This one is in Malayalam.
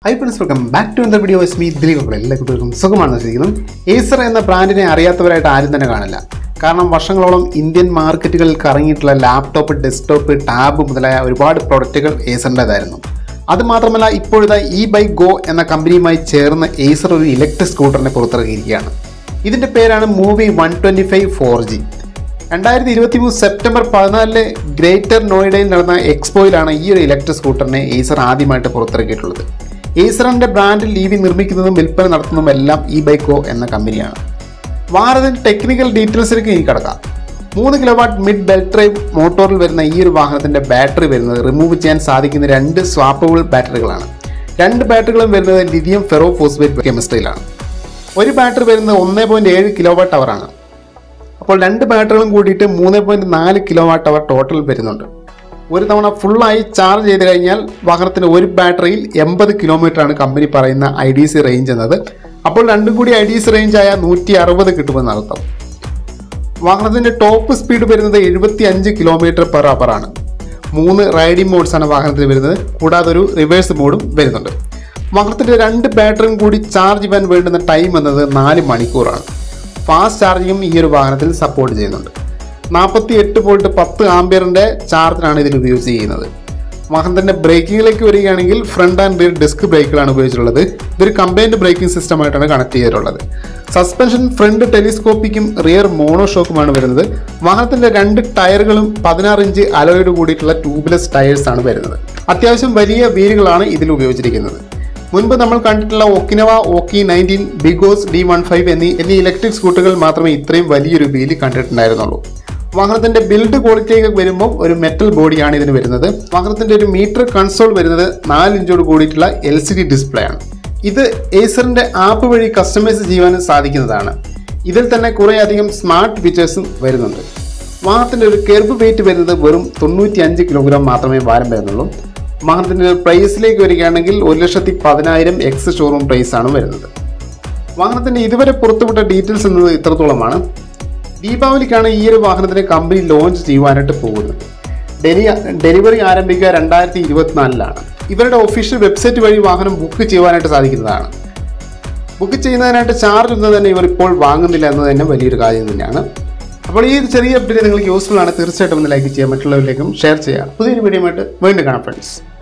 high friends welcome back to എന്താ വീഡിയോ മീ ദിലീപ് അപ്പോൾ എല്ലാ കുട്ടികൾക്കും സുഖമാണെന്ന് വിശ്വസിക്കുന്നു ഏസർ എന്ന ബ്രാൻഡിനെ അറിയാത്തവരായിട്ട് ആരും തന്നെ കാണില്ല കാരണം വർഷങ്ങളോളം ഇന്ത്യൻ മാർക്കറ്റുകളിൽ കറങ്ങിയിട്ടുള്ള ലാപ്ടോപ്പ് ഡെസ്ക്ടോപ്പ് ടാബ് മുതലായ ഒരുപാട് പ്രൊഡക്റ്റുകൾ ഏസറിൻ്റെതായിരുന്നു അതുമാത്രമല്ല ഇപ്പോഴത്തെ ഇ ബൈ ഗോ എന്ന കമ്പനിയുമായി ചേർന്ന് ഏസർ ഒരു ഇലക്ട്രിക് സ്കൂട്ടറിനെ പുറത്തിറക്കിയിരിക്കുകയാണ് ഇതിൻ്റെ പേരാണ് movie one twenty five four G രണ്ടായിരത്തി ഇരുപത്തി മൂന്ന് സെപ്റ്റംബർ പതിനാലില് ഗ്രേറ്റർ നോയിഡയിൽ നടന്ന എക്സ്പോയിലാണ് ഈ ഒരു ഇലക്ട്രിക് സ്കൂട്ടറിനെ ഏസർ ആദ്യമായിട്ട് പുറത്തിറക്കിയിട്ടുള്ളത് ഏസറിന്റെ ബ്രാൻഡിൽ ഇ വി നിർമ്മിക്കുന്നതും വിൽപ്പന നടത്തുന്നതും എല്ലാം ഇ ബൈക്കോ എന്ന കമ്പനിയാണ് വാഹനത്തിന്റെ ടെക്നിക്കൽ ഡീറ്റെയിൽസിലേക്ക് ഇനി കിടക്കാം മൂന്ന് kilo watt mid belt drive മോട്ടോറിൽ വരുന്ന ഈ ഒരു വാഹനത്തിന്റെ ബാറ്ററി വരുന്നത് റിമൂവ് ചെയ്യാൻ സാധിക്കുന്ന രണ്ട് സ്വാപ്പബിൾ ബാറ്ററികളാണ് രണ്ട് ബാറ്ററികളും വരുന്നത് ലിഥിയം ഫെറോ ഫോസ്ഫേറ്റ് കെമിസ്ട്രിയിലാണ് ഒരു ബാറ്ററി വരുന്നത് ഒന്നേ പോയിന്റ് ഏഴ് കിലോ വാട്ട് അവറാണ് അപ്പോൾ രണ്ട് ബാറ്ററികളും കൂടിയിട്ട് മൂന്ന് പോയിന്റ് നാല് കിലോ വാട്ട് അവർ ടോട്ടൽ വരുന്നുണ്ട് ഒരു തവണ ഫുള്ളായി ചാർജ് ചെയ്ത് കഴിഞ്ഞാൽ വാഹനത്തിന് ഒരു ബാറ്ററിയിൽ എൺപത് കിലോമീറ്റർ ആണ് കമ്പനി പറയുന്ന ഐ ഡി സി റേഞ്ച് എന്നത് അപ്പോൾ രണ്ടും കൂടി ഐ ഡി സി റേഞ്ച് ആയ നൂറ്റി അറുപത് കിട്ടുമെന്ന് അർത്ഥം വാഹനത്തിന്റെ ടോപ്പ് സ്പീഡ് വരുന്നത് എഴുപത്തി അഞ്ച് കിലോമീറ്റർ പെർ അവർ ആണ് മൂന്ന് റൈഡിംഗ് മോഡ്സ് ആണ് വാഹനത്തിൽ വരുന്നത് കൂടാതെ ഒരു റിവേഴ്സ് മോഡും വരുന്നുണ്ട് വാഹനത്തിന്റെ രണ്ട് ബാറ്ററിയും കൂടി ചാർജ് ചെയ്യാൻ വേണ്ടുന്ന ടൈം എന്നത് നാല് മണിക്കൂറാണ് ഫാസ്റ്റ് ചാർജിങ്ങും ഈ ഒരു വാഹനത്തിൽ സപ്പോർട്ട് ചെയ്യുന്നുണ്ട് നാൽപ്പത്തി എട്ട് പോയിട്ട് പത്ത് ആംബിയറിന്റെ ചാർജറാണ് ഇതിൽ ഉപയോഗിച്ച് ചെയ്യുന്നത് വാഹനത്തിന്റെ ബ്രേക്കിങ്ങിലേക്ക് വരികയാണെങ്കിൽ ഫ്രണ്ട് ആൻഡ് റിയർ ഡിസ്ക് ബ്രേക്കുകളാണ് ഉപയോഗിച്ചിട്ടുള്ളത് ഇതൊരു കമ്പൈൻഡ് ബ്രേക്കിംഗ് സിസ്റ്റമായിട്ടാണ് കണക്ട് ചെയ്തിട്ടുള്ളത് സസ്പെൻഷൻ ഫ്രണ്ട് ടെലിസ്കോപ്പിക്കും റിയർ മോണോഷോക്കുമാണ് വരുന്നത് വാഹനത്തിന്റെ രണ്ട് ടയറുകളും പതിനാറ് ഇഞ്ച് അലോയോട് കൂടിയിട്ടുള്ള ട്യൂബ്ലെസ് ടയേഴ്സ് ആണ് വരുന്നത് അത്യാവശ്യം വലിയ വീലുകളാണ് ഇതിൽ ഉപയോഗിച്ചിരിക്കുന്നത് മുൻപ് നമ്മൾ കണ്ടിട്ടുള്ള Okinawa Okhi nineteen BGauss D one five എന്നീ എന്നീ ഇലക്ട്രിക് സ്കൂട്ടറുകൾ മാത്രമേ ഇത്രയും വലിയൊരു വീല് കണ്ടിട്ടുണ്ടായിരുന്നുള്ളൂ വാഹനത്തിന്റെ ബിൽഡ് ക്വാളിറ്റിയൊക്കെ വരുമ്പോൾ ഒരു മെറ്റൽ ബോഡിയാണ് ഇതിന് വരുന്നത് വാഹനത്തിന്റെ ഒരു മീറ്റർ കൺസോൾ വരുന്നത് നാല് ഇഞ്ചോട് കൂടിയിട്ടുള്ള എൽ സി ഡി ഡിസ്പ്ലേ ആണ് ഇത് ഏസറിന്റെ ആപ്പ് വഴി കസ്റ്റമൈസ് ചെയ്യാനും സാധിക്കുന്നതാണ് ഇതിൽ തന്നെ കുറേയധികം സ്മാർട്ട് ഫീച്ചേഴ്സും വരുന്നുണ്ട് വാഹനത്തിന്റെ ഒരു കെർബ് വെയിറ്റ് വരുന്നത് വെറും തൊണ്ണൂറ്റി അഞ്ച് കിലോഗ്രാം മാത്രമേ ഭാരം വരുന്നുള്ളൂ വാഹനത്തിന്റെ പ്രൈസിലേക്ക് വരികയാണെങ്കിൽ ഒരു ലക്ഷത്തി പതിനായിരം എക്സ് ഷോറൂം പ്രൈസ് ആണ് വരുന്നത് വാഹനത്തിന്റെ ഇതുവരെ പുറത്തുവിട്ട ഡീറ്റെയിൽസ് എന്നത് ഇത്രത്തോളമാണ് ദീപാവലിക്കാണ് ഈ ഒരു വാഹനത്തിന് കമ്പനി ലോഞ്ച് ചെയ്യുവാനായിട്ട് പോകുന്നത് ഡെലി ഡെലിവറി ആരംഭിക്കുക രണ്ടായിരത്തി ഇരുപത്തിനാലിലാണ് ഇവരുടെ ഒഫീഷ്യൽ വെബ്സൈറ്റ് വഴി വാഹനം ബുക്ക് ചെയ്യുവാനായിട്ട് സാധിക്കുന്നതാണ് ബുക്ക് ചെയ്യുന്നതിനായിട്ട് ചാർജ് ഒന്നും തന്നെ ഇവർ ഇപ്പോൾ വാങ്ങുന്നില്ല എന്നത് തന്നെ വലിയൊരു കാര്യം തന്നെയാണ് അപ്പോൾ ഈ ഒരു ചെറിയ അപ്ഡേറ്റ് നിങ്ങൾക്ക് യൂസ്ഫുൾ ആണ് തീർച്ചയായിട്ടും ഒന്ന് ലൈക്ക് ചെയ്യാം മറ്റുള്ളവരിലേക്കും ഷെയർ ചെയ്യാം പുതിയൊരു വീഡിയോ ആയിട്ട് വീണ്ടും കാണാം ഫ്രണ്ട്സ്